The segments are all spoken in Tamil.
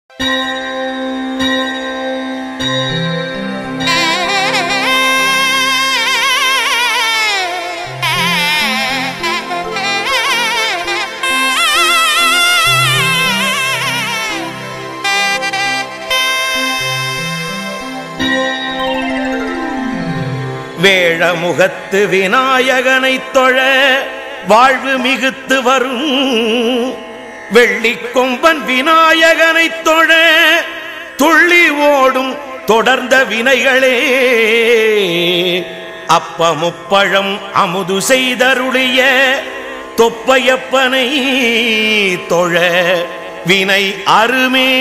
வேழமுகத்து விநாயகனைத் தொழ வாழ்வு மிகுத்து வரும் வெள்ளிக் கொம்பன் விநாயகனைத் தொழ துள்ளி ஓடும் தொடர்ந்த வினைகளே அப்பமுப்பழம் அமுது செய்தருளிய தொப்பையப்பனை தொழ வினை அருமே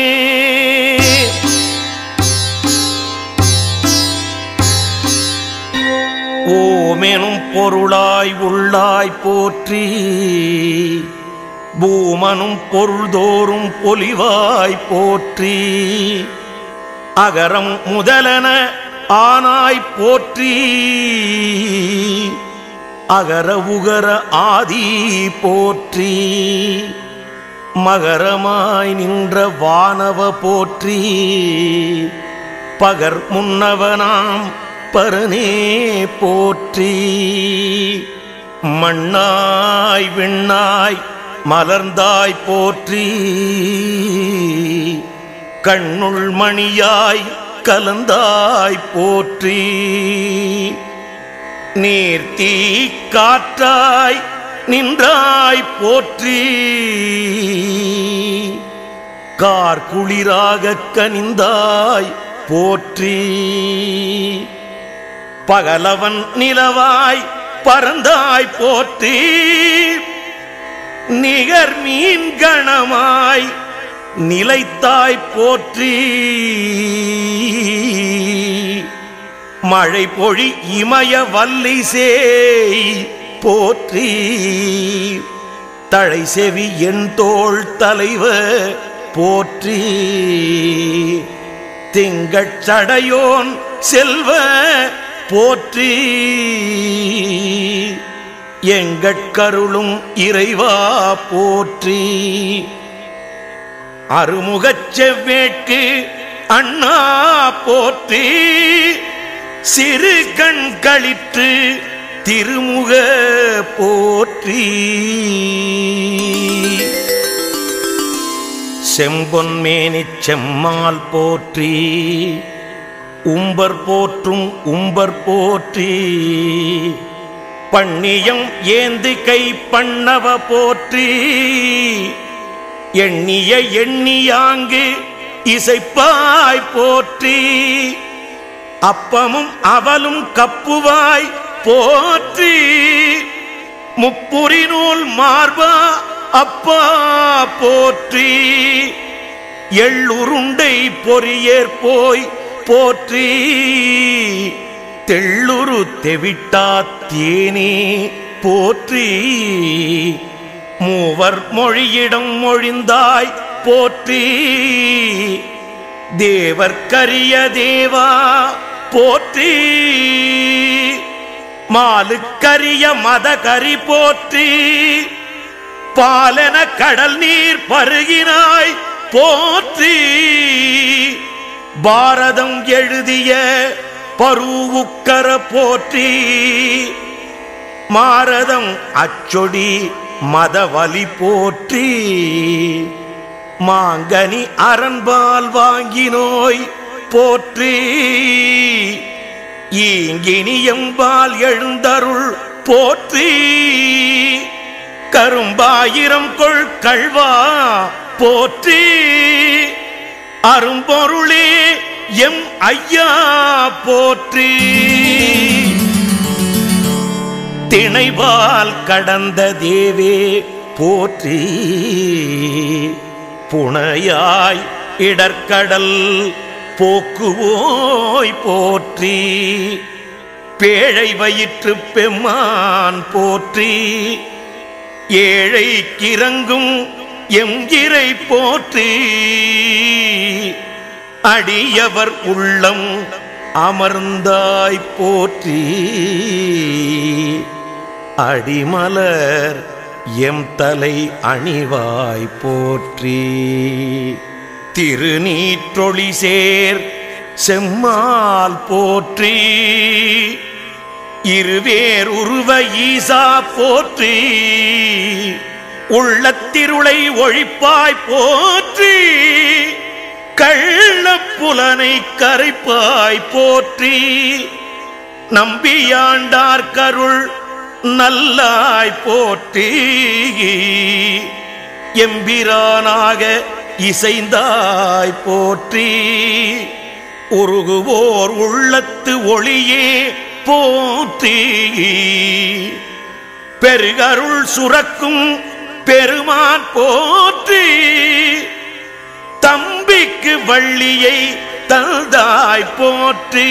ஓமெனும் பொருளாய் உள்ளாய் போற்றி பூமனும் பொருள்தோறும் பொலிவாய் போற்றி அகரம் முதலன ஆனாய் போற்றி அகர உகர ஆதி போற்றி மகரமாய் நின்ற வானவ போற்றி பகர் முன்னவனாம் பரனே போற்றி மண்ணாய் விண்ணாய் மலர்ந்தாய் போற்றி கண்ணுள் மணியாய் கலந்தாய் போற்றி நீர்த்தீ காற்றாய் நின்றாய் போற்றி கார் குளிராக கனிந்தாய் போற்றி பகலவன் நிலவாய் பறந்தாய் போற்றி நிகர் மீன் கணமாய் நிலைத்தாய் போற்றி மழை பொழி இமய வல்லி சேய் போற்றி தழை செவி என் தோள் தலைவ போற்றி திங்கட் சடையோன் செல்வ போற்றி எங்கட்கருளும் இறைவா போற்றி அருமுகச் செவ்வேட்கு அண்ணா போற்றி சிறு கண் களிற்று திருமுக போற்றி செம்பொன்மேனிச் செம்மால் போற்றி உம்பர் போற்றும் உம்பர் போற்றி பண்ணியம் ஏந்து கை பண்ணவ போற்றி எண்ணிய எண்ணியாங்கு இசைப்பாய் போற்றி அப்பமும் அவலும் கப்புவாய் போற்றி முப்புரி நூல் மார்பா அப்பா போற்றி எள்ளுருண்டை பொறியேற் போய் போற்றி தெள்ளுரு தெவிட்டா தேனே போற்றி மூவர் மொழியிடம் மொழிந்தாய் போற்றி தேவர்க்கரிய தேவா போற்றி மாலுக்கரிய மதகரி போற்றி பாலன கடல் நீர் பருகினாய் போற்றி பாரதம் எழுதிய பருவுக்கர போற்றி மாரதம் அச்சொடி மதவலி போற்றி மாங்கனி அரண்பால் வாங்கினோய் போற்றி ஈங்கினியம்பால் எழுந்தருள் போற்றி கரும்பாயிரம் கொள் கழ்வா போற்றி அரும்பொருளே எம் ஐயா போற்றி திணைவால் கடந்த தேவே போற்றி புனையாய் இடர்கடல் போக்குவோய் போற்றி பேழை வயிற்று பெம்மான் போற்றி ஏழை கிறங்கும் எம் இறை போற்றி அடியவர் உள்ளம் அமர்ந்தாய் போற்றி அடிமலர் எம் தலை அணிவாய் போற்றி திருநீற்றொளி சேர் செம்மால் போற்றி இருவேர் உருவ ஈசா போற்றி உள்ளத்திருளை ஒழிப்பாய் போற்றி கள்ளப்புலனை கரைப்பாய் போற்றி நம்பியாண்டார் கருள் நல்லாய் போற்றி எம்பிரானாக இசைந்தாய் போற்றி உருகுவோர் உள்ளத்து ஒளியே போற்றி பெருகருள் சுரக்கும் பெருமான் போற்றி தம்பிக்கு வள்ளியை தந்தாய் போற்றி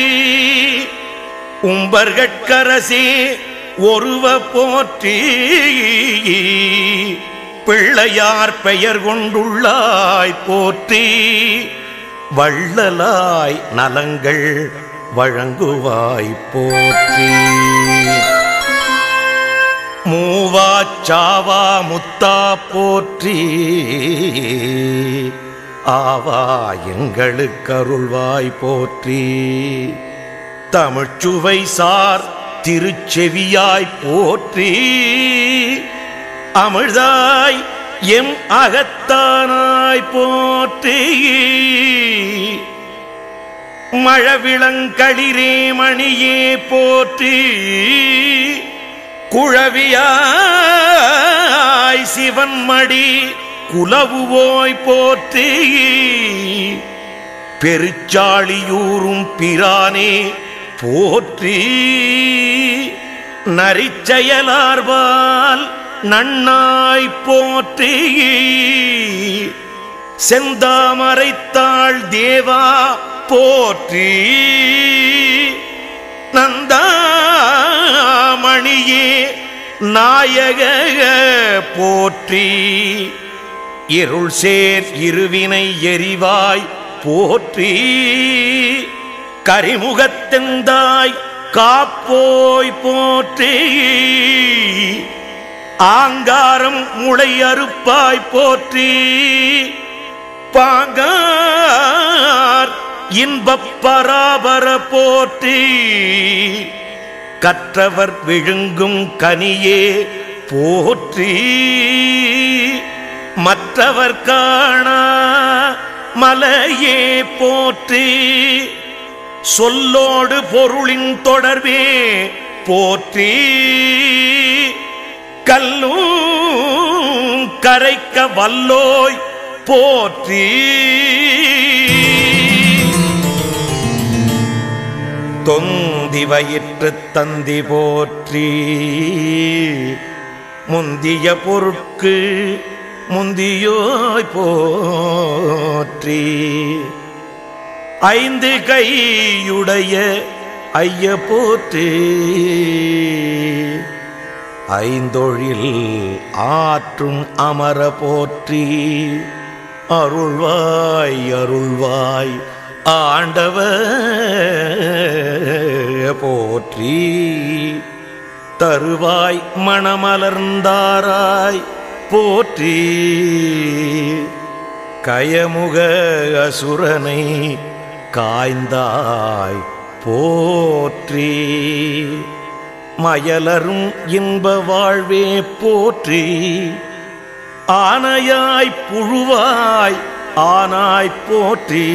உம்பர்கட்கரசே ஒருவ போற்றி பிள்ளையார் பெயர் கொண்டுள்ளாய் போற்றி வள்ளலாய் நலங்கள் வழங்குவாய் போற்றி மூவாச்சாவா முத்தா போற்றி ஆவா எங்களுக்கு அருள்வாய் போற்றி தமிழ்ச்சுவை சார் திருச்செவியாய் போற்றி அமிழ்தாய் எம் அகத்தானாய் போற்றி மழவிளங்களிரே மணியே போற்றி குழவியாய் சிவன்மடி குலவுவோய் போற்றி பெருச்சாளியூரும் பிரானே போற்றி நரிச்செயலார்வால் நன்னாய் போற்றி செந்தாமரைத்தாள் தேவா போற்றி நந்தாமணியே நாயக போற்றி இருள் சேர் இருவினை எரிவாய் போற்றி கரிமுகத்தெந்தாய் காப்போய் போற்றி ஆங்காரம் முளை அறுப்பாய் போற்றி பாங்கார் இன்பப் பராபர போற்றி கற்றவர் விழுங்கும் கனியே போற்றி மற்றவர் காணா மலையே போற்றி சொல்லோடு பொருளின் தொடர்பே போற்றி கல்லும் கரைக்க வல்லோய் போற்றி தொந்தி வயிற்று தந்தி போற்றி முந்திய பொருட்கு முந்தியோய் போற்றி ஐந்து கையுடைய ஐய போற்றி ஐந்தொழில் ஆற்றும் அமர போற்றி அருள்வாய் அருள்வாய் ஆண்டவ போற்றி தருவாய் மணமலர்ந்தாராய் போற்றி கயமுக அசுரனை காய்ந்தாய் போற்றி மயலரும் இன்ப வாழ்வே போற்றி ஆனையாய் புழுவாய் ஆனாய் போற்றி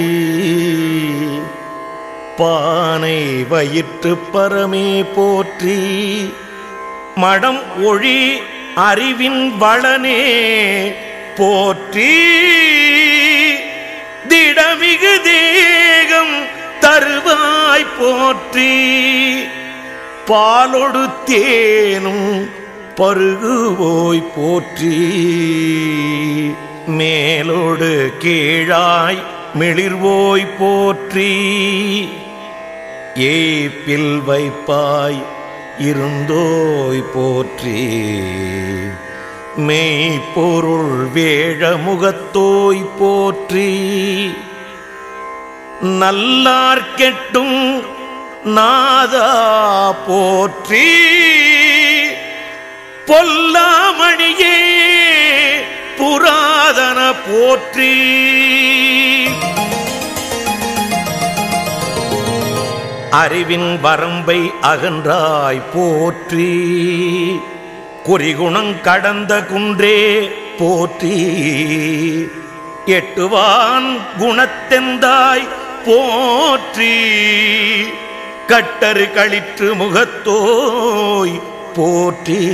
பானை வயிற்று பரமே போற்றி மடம் ஒழி அறிவின் வளனே போற்றி திடமிகு தேகம் தருவாய் போற்றி பாலொடு தேனும் பருகுவோய் போற்றி மேலோடு கீழாய் மிளிர்வோய் போற்றி ஏப்பில் வைப்பாய் இருந்தோய் போற்றி மெய்ப்பொருள் வேழ முகத்தோய் போற்றி நல்லார் கெட்டும் நாதா போற்றி பொல்லாமணியே புராதன போற்றி அறிவின் வரம்பை அகன்றாய் போற்றி குறிகுணம் கடந்த குன்றே போற்றி எட்டுவான் குணத்தெந்தாய் போற்றி கட்டரு களிற்று முகத்தோய் போற்றி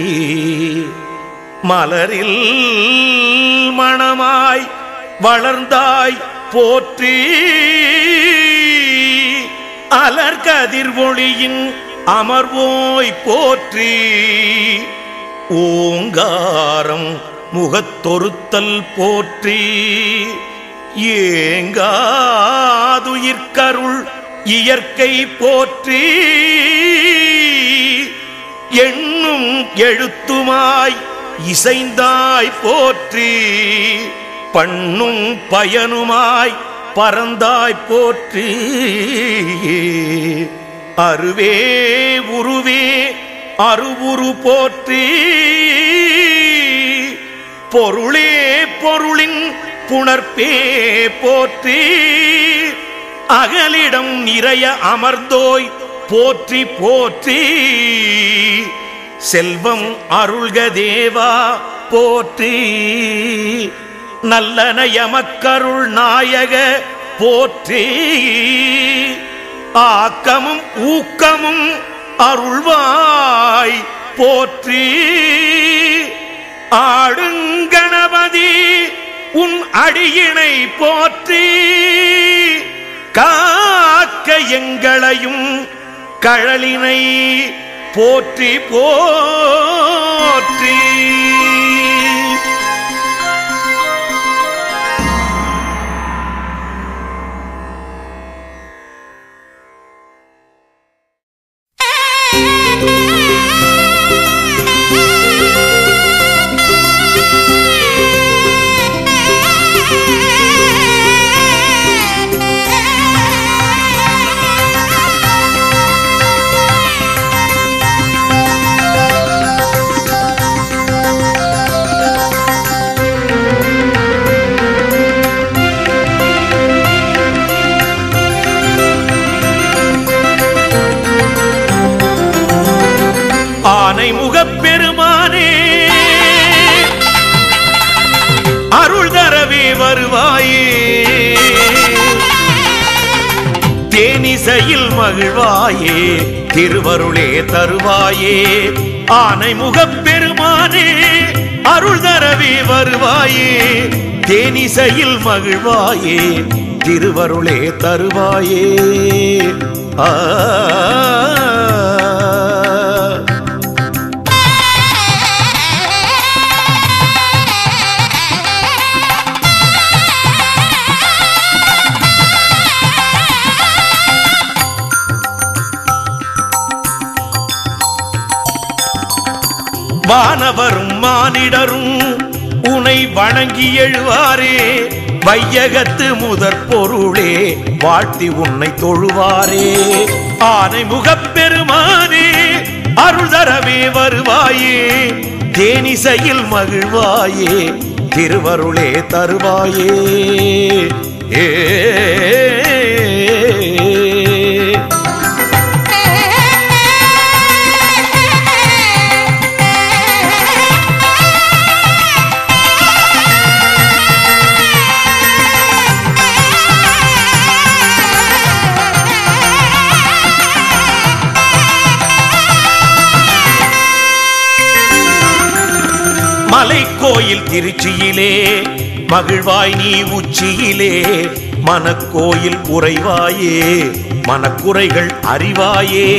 மலரில் மணமாய் வளர்ந்தாய் போற்றி அலர்கதிர் ஒளியின் அமர்வோய் போற்றி ஓங்காரம் முகத்தொருத்தல் போற்றி ஏங்காதுயிர்கருள் இயற்கை போற்றி எண்ணும் எழுத்துமாய் இசைந்தாய் போற்றி பண்ணும் பயனுமாய் பறந்தாய் போற்றி அருவே உருவே அருவுரு போற்றி பொருளே பொருளின் புணர்ப்பே போற்றி அகலிடம் நிறைய அமர்ந்தோய் போற்றி போற்றி செல்வம் அருள்க தேவா போற்றி நல்லன எமக்கருள் நாயக போற்றி ஆக்கமும் ஊக்கமும் அருள்வாய் போற்றி ஆடுங்கணபதி உன் அடியினை போற்றி காக்க எங்களையும் கழலினை போற்றி போற்றி ஆனை முகப்பெருமானே அருள் தரவே வருவாயே தேனிசையில் மகிழ்வாயே திருவருளே தருவாயே ஆனை முகப்பெருமானே அருள் தரவே வருவாயே தேனிசையில் மகிழ்வாயே திருவருளே தருவாயே ஆ வானவரும் மானிடரும் உனை வணங்கி எழுவாரே வையகத்து முதற் பொருளே வாழ்த்தி உன்னை தொழுவாரே ஆனை முகப்பெருமானே அருள் தரவே வருவாயே தேனிசையில் மகிழ்வாயே திருவருளே தருவாயே ஏ மலைக்கோயில் திருச்சியிலே மகிழ்வாய் நீ உச்சியிலே மனக்கோயில் உறைவாயே மனக்குறைகள் அறிவாயே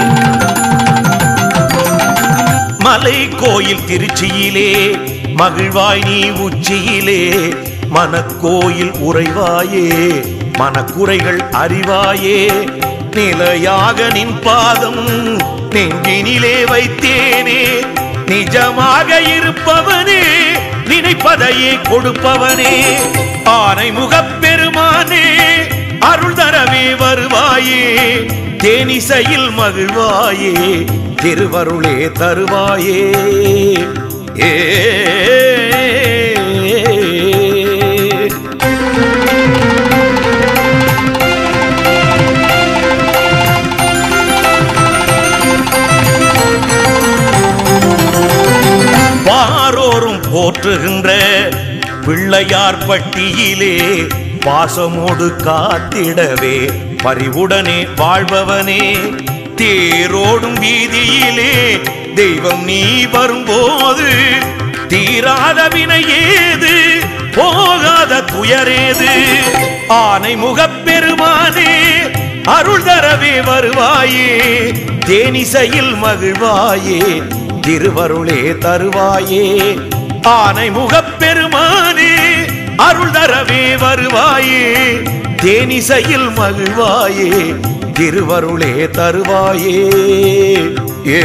மலை கோயில் திருச்சியிலே மகிழ்வாய் நீ உச்சியிலே மனக்கோயில் உறைவாயே மனக்குறைகள் அறிவாயே நிலையாக நின் பாதம் நெஞ்சினிலே வைத்தேனே நிஜமாக இருப்பவனே நினைப்பதையே கொடுப்பவனே ஆனை முகப்பெருமானே அருள் தரவே வருவாயே தேனிசையில் மகிழ்வாயே திருவருளே தருவாயே ஏ போற்றுகின்ற பிள்ளையார் பட்டியிலே பாசமோடு காத்திடவே பரிவுடனே வாழ்பவனே தேரோடும் வீதியிலே தெய்வம் நீ வரும்போது தீராத வினை ஏது போகாத துயரேது ஆனை முகப்பெருமானே அருள் தரவே வருவாயே தேனிசையில் மகிழ்வாயே திருவருளே தருவாயே ஆனை முகப்பெருமானே அருள் தரவே வருவாயே தேனிசையில் மகிழ்வாயே திருவருளே தருவாயே ஏ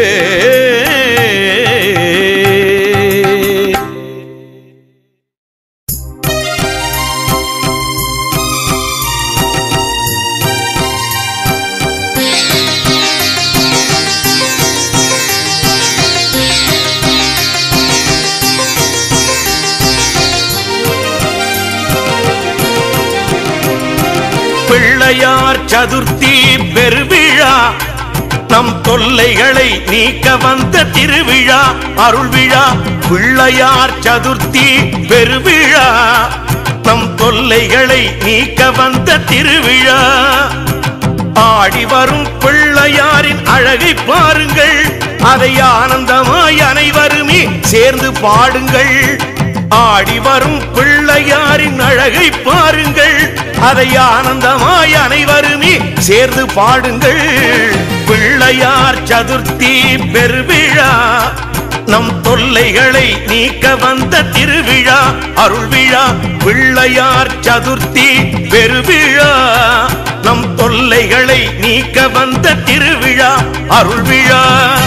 பிள்ளையார் சதுர்த்தி பெருவிழா நம் தொல்லைகளை நீக்க வந்த திருவிழா அருள் விழா பிள்ளையார் சதுர்த்தி பெருவிழா நம் தொல்லைகளை நீக்க வந்த திருவிழா ஆடி வரும் பிள்ளையாரின் அழகை பாருங்கள் அதை ஆனந்தமாய் அனைவருமே சேர்ந்து பாடுங்கள் ஆடி வரும் பிள்ளையாரின் அழகை பாருங்கள் அதை ஆனந்தமாய் அனைவருமே சேர்ந்து பாடுங்கள் பிள்ளையார் சதுர்த்தி பெருவிழா நம் தொல்லைகளை நீக்க வந்த திருவிழா அருள் விழா பிள்ளையார் சதுர்த்தி பெருவிழா நம் தொல்லைகளை நீக்க வந்த திருவிழா அருள் விழா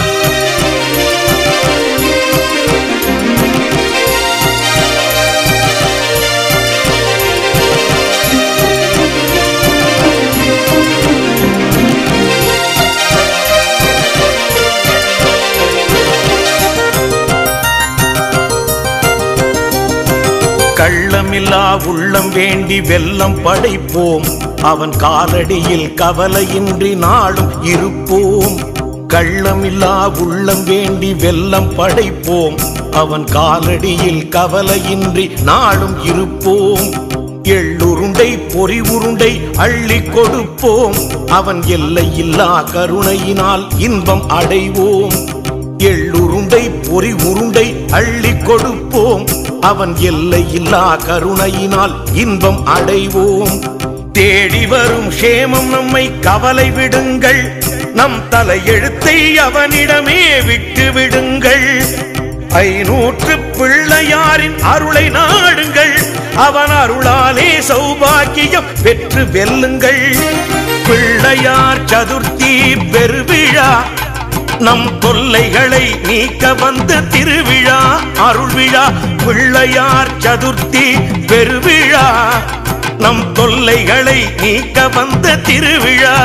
கள்ளமில்லா உள்ளம் வேண்டி வெல்லம் படைப்போம் அவன் காலடியில் கவலையின்றி நாளும் இருப்போம் கள்ளமில்லா உள்ளம் வேண்டி வெல்லம் படைப்போம் அவன் காலடியில் கவலையின்றி நாளும் இருப்போம் எள்ளுருண்டை பொறி உருண்டை அள்ளி கொடுப்போம் அவன் எல்லையில்லா கருணையினால் இன்பம் அடைவோம் எள்ளுருண்டை பொறி உருண்டை அள்ளி கொடுப்போம் அவன் எல்லையில்லா கருணையினால் இன்பம் அடைவோம் தேடி வரும் சேமம் நம்மை கவலை விடுங்கள் நம் தலையெழுத்தை அவனிடமே விட்டு விடுங்கள் ஐநூற்று பிள்ளையாரின் அருளை நாடுங்கள் அவன் அருளாலே சௌபாக்கியம் பெற்று வெல்லுங்கள் பிள்ளையார் சதுர்த்தி பெருவிழா நம் தொல்லைகளை நீக்க வந்த திருவிழா அருள் விழா பிள்ளையார் சதுர்த்தி பெருவிழா நம் தொல்லைகளை நீக்க வந்த திருவிழா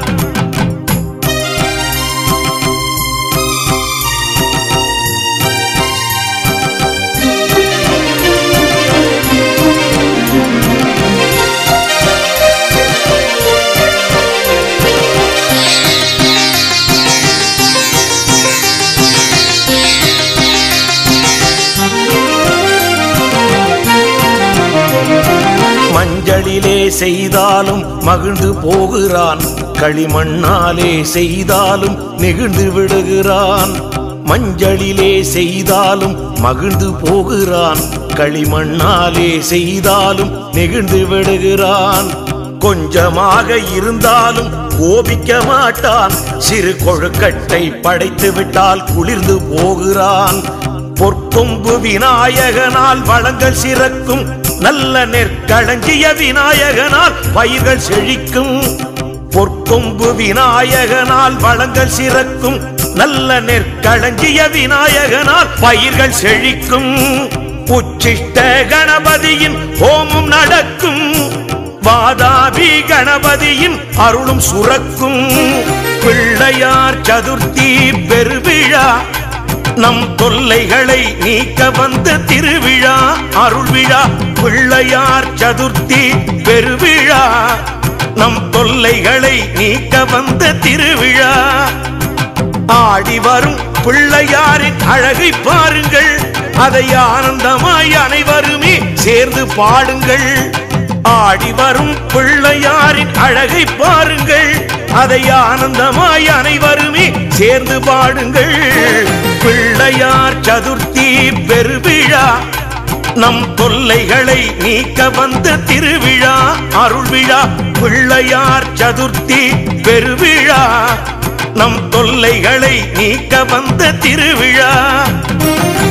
மஞ்சளிலே செய்தாலும் மகிழ்ந்து போகிறான் களிமண்ணாலே செய்தாலும் நெகிழ்ந்து விடுகிறான் மஞ்சளிலே செய்தாலும் மகிழ்ந்து போகிறான் களிமண்ணாலே செய்தாலும் நெகிழ்ந்து விடுகிறான் கொஞ்சமாக இருந்தாலும் கோபிக்க மாட்டான் சிறு கொழுக்கட்டை படைத்து விட்டால் குளிர்ந்து போகிறான் பொற்கொம்பு விநாயகனால் வளங்கள் சிறக்கும் நல்ல நெற்களஞ்சிய விநாயகனால் பயிர்கள் செழிக்கும் பொற்கொம்பு விநாயகனால் வளங்கள் சிறக்கும் நல்ல நெற்களஞ்சிய விநாயகனால் பயிர்கள் செழிக்கும் உச்சிஷ்ட கணபதியின் ஹோமம் நடக்கும் வாதாபி கணபதியின் அருளும் சுரக்கும் பிள்ளையார் சதுர்த்தி பெருவிழா நம் தொல்லைகளை நீக்க வந்த திருவிழா அருள் விழா பிள்ளையார் சதுர்த்தி பெருவிழா நம் தொல்லைகளை நீக்க வந்த திருவிழா ஆடி வரும் பிள்ளையாரின் அழகை பாருங்கள் அதை ஆனந்தமாய் அனைவருமே சேர்ந்து பாடுங்கள் ஆடி வரும் பிள்ளையாரின் அழகை பாருங்கள் அதை ஆனந்தமாய் அனைவருமே சேர்ந்து பாடுங்கள் பிள்ளையார் சதுர்த்தி பெருவிழா நம் தொல்லைகளை நீக்க வந்த திருவிழா அருள் விழா பிள்ளையார் சதுர்த்தி பெருவிழா நம் தொல்லைகளை நீக்க வந்த திருவிழா